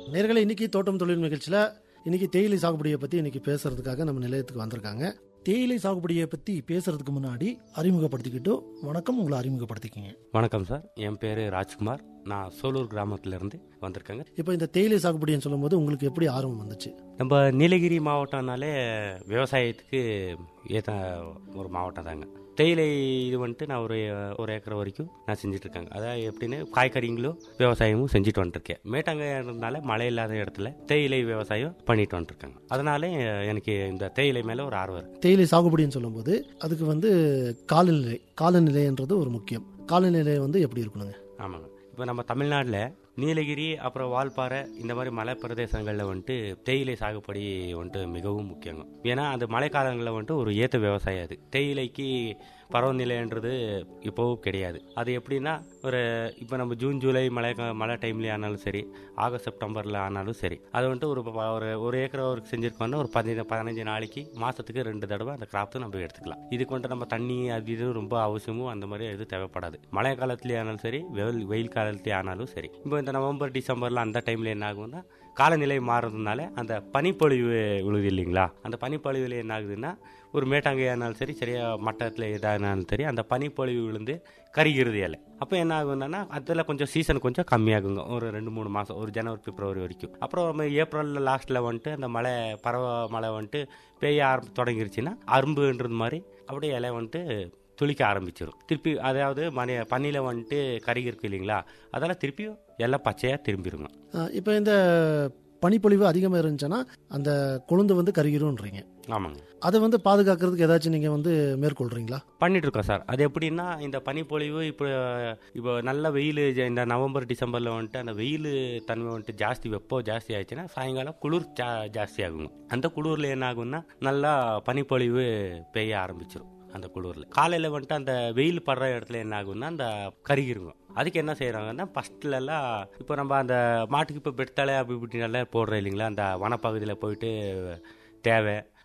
நேர்களை இன்னைக்கு தோட்டம் தொழில் நிகழ்ச்சியில் இன்னைக்கு தேயிலை சாகுபடியை பற்றி இன்னைக்கு பேசுறதுக்காக நம்ம நிலையத்துக்கு வந்திருக்காங்க தேயிலை சாகுபடியை பற்றி பேசுறதுக்கு முன்னாடி அறிமுகப்படுத்திக்கிட்டு வணக்கம் உங்களை அறிமுகப்படுத்திக்கிங்க வணக்கம் சார் என் பேர் ராஜ்குமார் நான் சோலூர் கிராமத்திலேருந்து வந்திருக்கேங்க இப்போ இந்த தேயிலை சாகுபடின்னு சொல்லும்போது உங்களுக்கு எப்படி ஆர்வம் வந்துச்சு நம்ம நீலகிரி மாவட்டம்னாலே விவசாயத்துக்கு ஏற்ற ஒரு மாவட்டம் தாங்க தேயிலை இது வந்துட்டு நான் ஒரு ஒரு ஏக்கர் வரைக்கும் நான் செஞ்சுட்டு இருக்கேங்க அதாவது எப்படின்னு காய்கறிங்களும் விவசாயமும் செஞ்சுட்டு வந்துருக்கேன் மேட்டாங்கனால மழை இல்லாத இடத்துல தேயிலை விவசாயம் பண்ணிட்டு வந்துருக்காங்க அதனால எனக்கு இந்த தேயிலை மேலே ஒரு ஆர்வம் இருக்கு தேயிலை சாகுபடின்னு சொல்லும்போது அதுக்கு வந்து காலநிலை காலநிலைன்றது ஒரு முக்கியம் காலநிலை வந்து எப்படி இருக்கணுங்க ஆமாங்க இப்போ நம்ம தமிழ்நாட்டில் நீலகிரி அப்புறம் வால்பாறை இந்த மாதிரி மலை பிரதேசங்களில் வந்துட்டு தேயிலை சாகுபடி வந்துட்டு மிகவும் முக்கியங்க ஏன்னா அந்த மழைக்காலங்களில் வந்துட்டு ஒரு ஏற்ற விவசாயம் அது தேயிலைக்கு பருவநிலைன்றது இப்போவும் கிடையாது அது எப்படின்னா ஒரு இப்போ நம்ம ஜூன் ஜூலை மழை கா- மழை டைம்லேயே ஆனாலும் சரி ஆகஸ்ட் செப்டம்பரில் ஆனாலும் சரி அது வந்துட்டு ஒரு ப- ஒரு ஒரு ஏக்கர் ஒரு செஞ்சுருக்கோம்னா ஒரு பதினஞ்சு பதினஞ்சு நாளைக்கு மாதத்துக்கு ரெண்டு தடவை அந்த கிராப்த்தை நம்ம எடுத்துக்கலாம் இதுக்கு வந்துட்டு நம்ம தண்ணி அது இது ரொம்ப அவசியமும் அந்த மாதிரி எதுவும் தேவைப்படாது மழை காலத்துலேயே ஆனாலும் சரி வெயில் வெயில் காலத்துலேயே ஆனாலும் சரி இப்போ இந்த நவம்பர் டிசம்பரில் அந்த டைமில் என்ன ஆகும்னா காலநிலை மாறுறதுனால அந்த பனிப்பொழிவு விழுது இல்லைங்களா அந்த பனிப்பொழிவில் என்ன ஆகுதுன்னா ஒரு மேட்டாங்கையானாலும் சரி சரியா மட்டத்தில் எதானாலும் சரி அந்த பனிப்பொழிவு விழுந்து கருகிறது இலை அப்போ என்ன ஆகும்னா அதில் கொஞ்சம் சீசன் கொஞ்சம் கம்மியாகுங்க ஒரு ரெண்டு மூணு மாதம் ஒரு ஜனவரி பிப்ரவரி வரைக்கும் அப்புறம் நம்ம ஏப்ரலில் லாஸ்ட்டில் வந்துட்டு அந்த மழை பரவ மழை வந்துட்டு பெய்ய ஆரம்பி தொடங்கிருச்சுன்னா அரும்புன்றது மாதிரி அப்படியே இலை வந்துட்டு துளிக்க ஆரம்பிச்சிடும் திருப்பி அதாவது மணி பனியில் வந்துட்டு கருகி இருக்கு இல்லைங்களா அதெல்லாம் திருப்பியும் எல்லாம் பச்சையாக திரும்பிடுங்க இப்போ இந்த பனிப்பொழிவு அதிகமாக இருந்துச்சுன்னா அந்த கொழுந்து வந்து கருகிரும்ன்றீங்க ஆமாங்க அதை வந்து பாதுகாக்கிறதுக்கு ஏதாச்சும் நீங்கள் வந்து மேற்கொள்றீங்களா பண்ணிட்டு இருக்கோம் சார் அது எப்படின்னா இந்த பனிப்பொழிவு இப்போ இப்போ நல்ல வெயில் இந்த நவம்பர் டிசம்பரில் வந்துட்டு அந்த வெயில் தன்மை வந்துட்டு ஜாஸ்தி வெப்பம் ஜாஸ்தி ஆயிடுச்சுன்னா சாயங்காலம் குளிர் ஜா ஜாஸ்தி ஆகுங்க அந்த குளிரில் என்ன ஆகும்னா நல்லா பனிப்பொழிவு பெய்ய ஆரம்பிச்சிடும் அந்த குளிரில் காலையில் வந்துட்டு அந்த வெயில் படுற இடத்துல என்ன ஆகும்னா அந்த கருகிருங்க அதுக்கு என்ன செய்கிறாங்கன்னா ஃபஸ்ட்லலாம் இப்போ நம்ம அந்த மாட்டுக்கு இப்போ பெட்தலை அப்படி இப்படி நல்லா போடுறோம் இல்லைங்களா அந்த வனப்பகுதியில் போயிட்டு தேவை